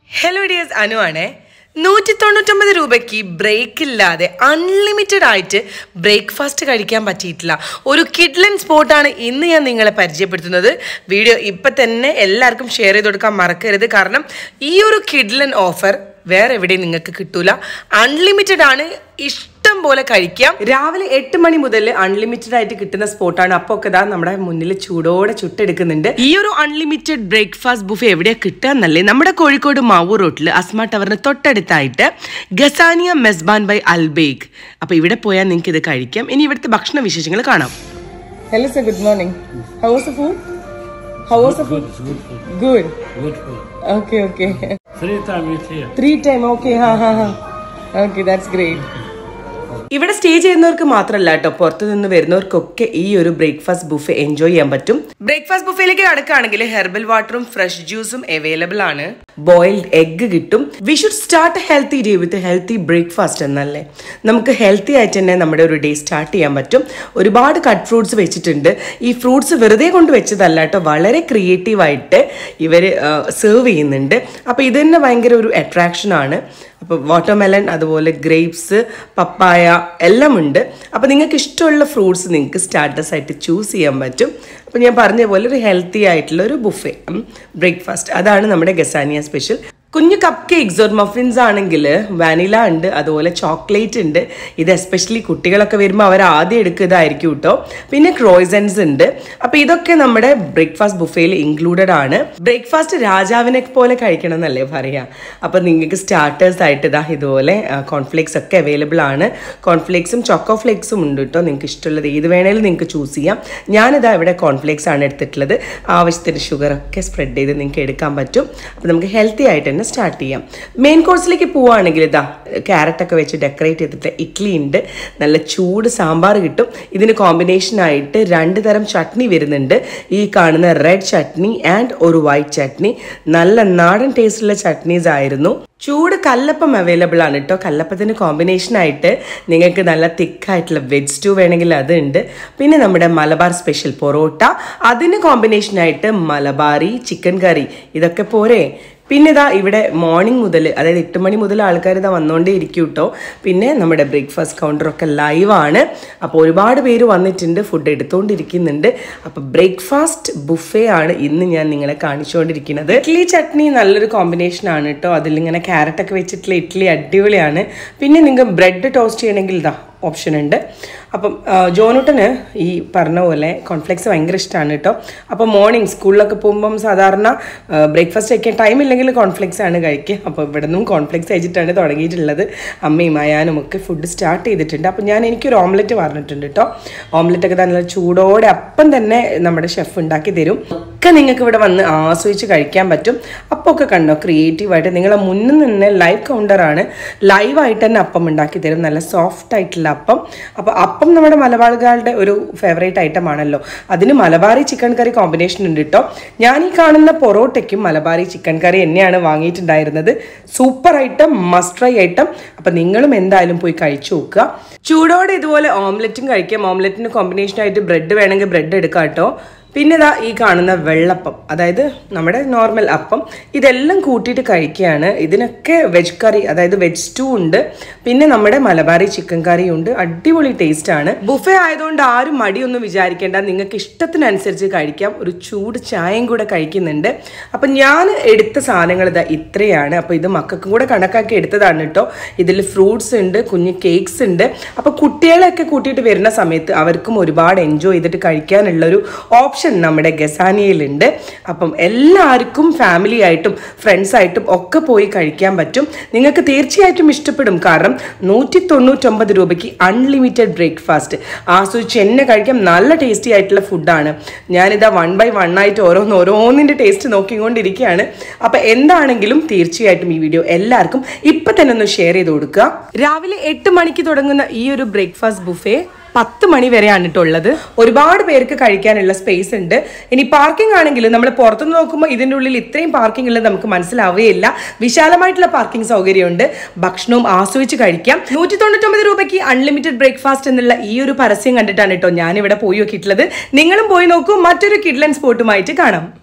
Hello dears Anu ആണേ നൂറ്റി തൊണ്ണൂറ്റൊമ്പത് രൂപയ്ക്ക് ബ്രേക്ക് ഇല്ലാതെ അൺലിമിറ്റഡ് ആയിട്ട് ബ്രേക്ക്ഫാസ്റ്റ് കഴിക്കാൻ പറ്റിയിട്ടില്ല ഒരു കിഡ്ലൻ സ്പോട്ടാണ് ഇന്ന് ഞാൻ നിങ്ങളെ പരിചയപ്പെടുത്തുന്നത് വീഡിയോ ഇപ്പം തന്നെ എല്ലാവർക്കും ഷെയർ ചെയ്ത് കൊടുക്കാൻ മറക്കരുത് കാരണം ഈ ഒരു കിഡ്ലൻ ഓഫർ വേറെ എവിടെയും നിങ്ങൾക്ക് കിട്ടൂല അൺലിമിറ്റഡ് ആണ് ഇഷ്ടം പോലെ കഴിക്കാം രാവിലെ എട്ട് മണി മുതൽ അൺലിമിറ്റഡ് ആയിട്ട് കിട്ടുന്ന സ്പോട്ടാണ് അപ്പോൾ ഒക്കെ ഇതാ നമ്മുടെ മുന്നിൽ ചൂടോടെ ചുട്ടെടുക്കുന്നുണ്ട് ഈ ഒരു അൺലിമിറ്റഡ് ബ്രേക്ക്ഫാസ്റ്റ് ബുഫേ എവിടെയാ കിട്ടാന്നല്ലേ നമ്മുടെ കോഴിക്കോട് മാവൂർ റോട്ടിൽ അസ്മ ടവറിന് തൊട്ടടുത്തായിട്ട് ഗസാനിയ മെസ്ബാൻ ബൈ അൽബേഗ് അപ്പൊ ഇവിടെ പോയാൽ നിങ്ങൾക്ക് ഇത് കഴിക്കാം ഇനി ഇവിടുത്തെ ഭക്ഷണ വിശേഷങ്ങൾ കാണാം hello sir good morning how was the food how was the food good Good food. Okay okay Three times each year. Three time okay ഹാ ഹാ ഹാ ഓക്കെ ദാറ്റ്സ് ഗ്രേറ്റ് ഇവിടെ സ്റ്റേ ചെയ്യുന്നവർക്ക് മാത്രമല്ല കേട്ടോ പുറത്തു നിന്ന് വരുന്നവർക്കൊക്കെ ഈ ഒരു ബ്രേക്ക്ഫാസ്റ്റ് ബുഫെ എൻജോയ് ചെയ്യാൻ പറ്റും ബ്രേക്ക്ഫാസ്റ്റ് ബുഫയിലേക്ക് കടക്കുകയാണെങ്കിൽ ഹെർബൽ വാട്ടറും ഫ്രഷ് ജ്യൂസും അവൈലബിൾ ആണ് ബോയിൽഡ് എഗ് കിട്ടും we should start healthy day with healthy breakfast എന്നല്ലേ നമുക്ക് ഹെൽത്തി ആയിട്ട് തന്നെ നമ്മുടെ ഒരു ഡേ സ്റ്റാർട്ട് ചെയ്യാൻ പറ്റും ഒരുപാട് കട്ട് ഫ്രൂട്ട്സ് വെച്ചിട്ടുണ്ട് ഈ ഫ്രൂട്ട്സ് വെറുതെ കൊണ്ട് വെച്ചതല്ല കേട്ടോ വളരെ ക്രിയേറ്റീവായിട്ട് ഇവർ സെർവ് ചെയ്യുന്നുണ്ട് അപ്പോൾ ഇത് തന്നെ ഭയങ്കര ഒരു അട്രാക്ഷൻ ആണ് അപ്പോൾ വാട്ടർമെലൺ അതുപോലെ ഗ്രേപ്സ് പപ്പായ എല്ലാം ഉണ്ട് അപ്പോൾ നിങ്ങൾക്ക് ഇഷ്ടമുള്ള ഫ്രൂട്ട്സ് നിങ്ങൾക്ക് സ്റ്റാർട്ടേഴ്സ് ആയിട്ട് ചൂസ് ചെയ്യാൻ പറ്റും അപ്പോൾ ഞാൻ പറഞ്ഞ പോലെ ഒരു ഹെൽത്തി ആയിട്ടുള്ള ഒരു ബുഫേ ബ്രേക്ക്ഫാസ്റ്റ് അതാണ് നമ്മുടെ ഗസാനിയ സ്പെഷ്യൽ കുഞ്ഞു കപ്പ് കേക്ക്സ് ഓർ മഫിൻസ് ആണെങ്കിൽ വാനില ഉണ്ട് അതുപോലെ ചോക്ലേറ്റ് ഉണ്ട് ഇത് എസ്പെഷ്യലി കുട്ടികളൊക്കെ വരുമ്പോൾ അവർ ആദ്യം എടുക്കുന്നതായിരിക്കും കേട്ടോ പിന്നെ ക്രോയ്സൻസ് ഉണ്ട് അപ്പോൾ ഇതൊക്കെ നമ്മുടെ ബ്രേക്ക്ഫാസ്റ്റ് ബുഫേയിൽ ഇൻക്ലൂഡഡ് ആണ് ബ്രേക്ക്ഫാസ്റ്റ് രാജാവിനെ പോലെ കഴിക്കണം എന്നല്ലേ പറയാ അപ്പോൾ നിങ്ങൾക്ക് സ്റ്റാർട്ടേഴ്സ് ആയിട്ട് ഇതാ ഇതുപോലെ കോൺഫ്ലേക്സ് ഒക്കെ അവൈലബിൾ ആണ് കോൺഫ്ലേക്സും ചോക്കോ ഫ്ലേക്സും ഉണ്ട് കേട്ടോ നിങ്ങൾക്ക് ഇഷ്ടമുള്ളത് ഏത് വേണേലും നിങ്ങൾക്ക് ചൂസ് ചെയ്യാം ഞാനിതാ ഇവിടെ കോൺഫ്ലേക്സ് ആണ് എടുത്തിട്ടുള്ളത് ആവശ്യത്തിന് ഷുഗർ ഒക്കെ സ്പ്രെഡ് ചെയ്ത് നിങ്ങൾക്ക് എടുക്കാൻ പറ്റും അപ്പോൾ നമുക്ക് ഹെൽത്തി ആയിട്ട് തന്നെ സ്റ്റാർട്ട് ചെയ്യാം മെയിൻ കോഴ്സിലേക്ക് പോവുകയാണെങ്കിൽ ഇതാ ക്യാരറ്റ് ഒക്കെ വെച്ച് ഡെക്കറേറ്റ് ചെയ്തിട്ട് ഇഡ്ഡലി ഉണ്ട് നല്ല ചൂട് സാമ്പാർ കിട്ടും ഇതിന് കോമ്പിനേഷനായിട്ട് രണ്ട് തരം ചട്നി വരുന്നുണ്ട് ഈ കാണുന്ന റെഡ് ചട്നി ആൻഡ് ഒരു വൈറ്റ് ചട്നി നല്ല നാടൻ ടേസ്റ്റുള്ള ചട്നീസ് ആയിരുന്നു ചൂട് കല്ലപ്പം അവൈലബിൾ ആണ് കേട്ടോ കല്ലപ്പത്തിന് കോമ്പിനേഷനായിട്ട് നിങ്ങൾക്ക് നല്ല തിക്കായിട്ടുള്ള വെജ് സ്റ്റൂ വേണമെങ്കിൽ അതുണ്ട് പിന്നെ നമ്മുടെ മലബാർ സ്പെഷ്യൽ പൊറോട്ട അതിന് കോമ്പിനേഷനായിട്ട് മലബാറി ചിക്കൻ കറി ഇതൊക്കെ പോരെ പിന്നെ ഇതാ ഇവിടെ മോർണിംഗ് മുതൽ അതായത് എട്ട് മണി മുതൽ ആൾക്കാർ ഇതാ വന്നുകൊണ്ടേ ഇരിക്കും കേട്ടോ പിന്നെ നമ്മുടെ ബ്രേക്ക്ഫാസ്റ്റ് കൗണ്ടറൊക്കെ ലൈവാണ് അപ്പോൾ ഒരുപാട് പേര് വന്നിട്ടുണ്ട് ഫുഡ് എടുത്തുകൊണ്ടിരിക്കുന്നുണ്ട് അപ്പോൾ ബ്രേക്ക്ഫാസ്റ്റ് ബുഫേ ആണ് ഇന്ന് ഞാൻ നിങ്ങളെ കാണിച്ചുകൊണ്ടിരിക്കുന്നത് ഇഡ്ലി ചട്നി നല്ലൊരു കോമ്പിനേഷൻ ആണ് കേട്ടോ അതിലിങ്ങനെ ക്യാരറ്റ് ഒക്കെ വെച്ചിട്ടുള്ള ഇഡ്ഡലി അടിപൊളിയാണ് പിന്നെ നിങ്ങൾക്ക് ബ്രെഡ് ടോസ്റ്റ് ചെയ്യണമെങ്കിൽ ഇതാ ഓപ്ഷൻ ഉണ്ട് അപ്പം ആ, ജോനൂട്ടന് ഈ പറഞ്ഞ പോലെ കോൺഫ്ലെക്സ് ഭയങ്കര ഇഷ്ടമാണ് കേട്ടോ അപ്പോൾ മോർണിംഗ് സ്കൂളിലൊക്കെ പോകുമ്പം സാധാരണ ബ്രേക്ക്ഫാസ്റ്റ് കഴിക്കാൻ ടൈം ഇല്ലെങ്കിൽ കോൺഫ്ലെക്സ് ആണ് കഴിക്കുക അപ്പോൾ ഇവിടെ നിന്നും കോൺഫ്ലെക്സ് കഴിച്ചിട്ടാണ് തുടങ്ങിയിട്ടുള്ളത് അമ്മയും അയാനും ഒക്കെ ഫുഡ് സ്റ്റാർട്ട് ചെയ്തിട്ടുണ്ട് അപ്പോൾ ഞാൻ എനിക്കൊരു ഓംലെറ്റ് പറഞ്ഞിട്ടുണ്ട് കേട്ടോ ഓംലെറ്റ് ഒക്കെ നല്ല ചൂടോടെ അപ്പം തന്നെ നമ്മുടെ ഷെഫ് ഉണ്ടാക്കി തരും ഒക്കെ നിങ്ങൾക്ക് ഇവിടെ വന്ന് ആസ്വദിച്ച് കഴിക്കാൻ പറ്റും അപ്പോൾ ഒക്കെ കണ്ടോ ക്രിയേറ്റീവായിട്ട് നിങ്ങളെ മുന്നിൽ നിന്ന് ലൈവ് കൗണ്ടറാണ് ലൈവായിട്ട് തന്നെ അപ്പം ഉണ്ടാക്കി തരും നല്ല സോഫ്റ്റ് ആയിട്ടുള്ള അപ്പം അപ്പോൾ അപ്പം നമ്മുടെ മലബാറുകാരുടെ ഒരു ഫേവറേറ്റ് ഐറ്റം ആണല്ലോ അതിന് മലബാറി ചിക്കൻ കറി കോമ്പിനേഷൻ ഉണ്ട് കേട്ടോ ഞാൻ ഈ കാണുന്ന പൊറോട്ടയ്ക്കും മലബാറി ചിക്കൻ കറി തന്നെയാണ് വാങ്ങിയിട്ടുണ്ടായിരുന്നത് super item must try item appam നിങ്ങളും എന്തായാലും പോയി കഴിച്ചു നോക്കുക ചൂടോടെ ഇതുപോലെ ഓംലെറ്റും കഴിക്കാം ഓംലെറ്റിന് കോമ്പിനേഷനായിട്ട് ബ്രെഡ് വേണമെങ്കിൽ ബ്രെഡ് എടുക്കാം കേട്ടോ പിന്നെ ഇതാ ഈ കാണുന്ന വെള്ളപ്പം അതായത് നമ്മുടെ നോർമൽ അപ്പം ഇതെല്ലാം കൂട്ടിയിട്ട് കഴിക്കുകയാണ് ഇതിനൊക്കെ വെജ് കറി അതായത് വെജ് സ്റ്റൂ ഉണ്ട് പിന്നെ നമ്മുടെ മലബാറി ചിക്കൻ കറിയും ഉണ്ട് അടിപൊളി ടേസ്റ്റ് ആണ് ബുഫേ ആയതുകൊണ്ട് ആരും മടിയൊന്നും വിചാരിക്കേണ്ട നിങ്ങൾക്ക് ഇഷ്ടത്തിനനുസരിച്ച് കഴിക്കാം ഒരു ചൂട് ചായയും കൂടെ കഴിക്കുന്നുണ്ട് അപ്പം ഞാൻ എടുത്ത സാധനങ്ങൾ ഇതാ ഇത്രയാണ് അപ്പോൾ ഇത് മക്കൾക്കും കൂടെ കണക്കാക്കി എടുത്തതാണ് കേട്ടോ ഇതിൽ ഫ്രൂട്ട്സ് ഉണ്ട് കുഞ്ഞ് കേക്ക്സ് ഉണ്ട് അപ്പോൾ കുട്ടികളെയൊക്കെ കൂട്ടിയിട്ട് വരുന്ന സമയത്ത് അവർക്കും ഒരുപാട് എൻജോയ് ചെയ്തിട്ട് കഴിക്കാനുള്ളൊരു ഓപ്ഷൻ നമ്മുടെ ഗസാനിയയിലുണ്ട് അപ്പം എല്ലാവർക്കും ഫാമിലി ആയിട്ടും ഫ്രണ്ട്സ് ആയിട്ടും ഒക്കെ പോയി കഴിക്കാൻ പറ്റും നിങ്ങൾക്ക് തീർച്ചയായിട്ടും ഇഷ്ടപ്പെടും കാരണം നൂറ്റി തൊണ്ണൂറ്റൊമ്പത് രൂപയ്ക്ക് അൺലിമിറ്റഡ് ബ്രേക്ക്ഫാസ്റ്റ് ആസ്വദിച്ച് എന്നെ കഴിക്കാം നല്ല ടേസ്റ്റി ആയിട്ടുള്ള ഫുഡാണ് ഞാനിതാ വൺ ബൈ വൺ ആയിട്ട് ഓരോന്ന് ഓരോന്നിൻ്റെ ടേസ്റ്റ് നോക്കിക്കൊണ്ടിരിക്കുകയാണ് അപ്പം എന്താണെങ്കിലും തീർച്ചയായിട്ടും ഈ വീഡിയോ എല്ലാവർക്കും ഇപ്പം തന്നെ ഒന്ന് ഷെയർ ചെയ്ത് കൊടുക്കുക രാവിലെ എട്ട് മണിക്ക് തുടങ്ങുന്ന ഈ ഒരു ബ്രേക്ക്ഫാസ്റ്റ് ബുഫേ പത്ത് മണി വരെയാണ് കേട്ടോ ഉള്ളത് ഒരുപാട് പേർക്ക് കഴിക്കാനുള്ള സ്പേസ് ഉണ്ട് ഇനി പാർക്കിംഗ് ആണെങ്കിൽ നമ്മൾ പുറത്തുനിന്ന് നോക്കുമ്പോൾ ഇതിൻ്റെ ഉള്ളിൽ ഇത്രയും പാർക്കിംഗ് ഉള്ളത് നമുക്ക് മനസ്സിലാവുകയില്ല വിശാലമായിട്ടുള്ള പാർക്കിംഗ് സൗകര്യമുണ്ട് ഭക്ഷണവും ആസ്വദിച്ച് കഴിക്കാം നൂറ്റി തൊണ്ണൂറ്റൊമ്പത് രൂപയ്ക്ക് അൺലിമിറ്റഡ് ബ്രേക്ക്ഫാസ്റ്റ് എന്നുള്ള ഈ ഒരു പരസ്യം കണ്ടിട്ടാണ് കേട്ടോ ഞാനിവിടെ പോയി നോക്കിയിട്ടുള്ളത് നിങ്ങളും പോയി നോക്കൂ മറ്റൊരു കിഡ്ലൻ സ്പോട്ടുമായിട്ട് കാണാം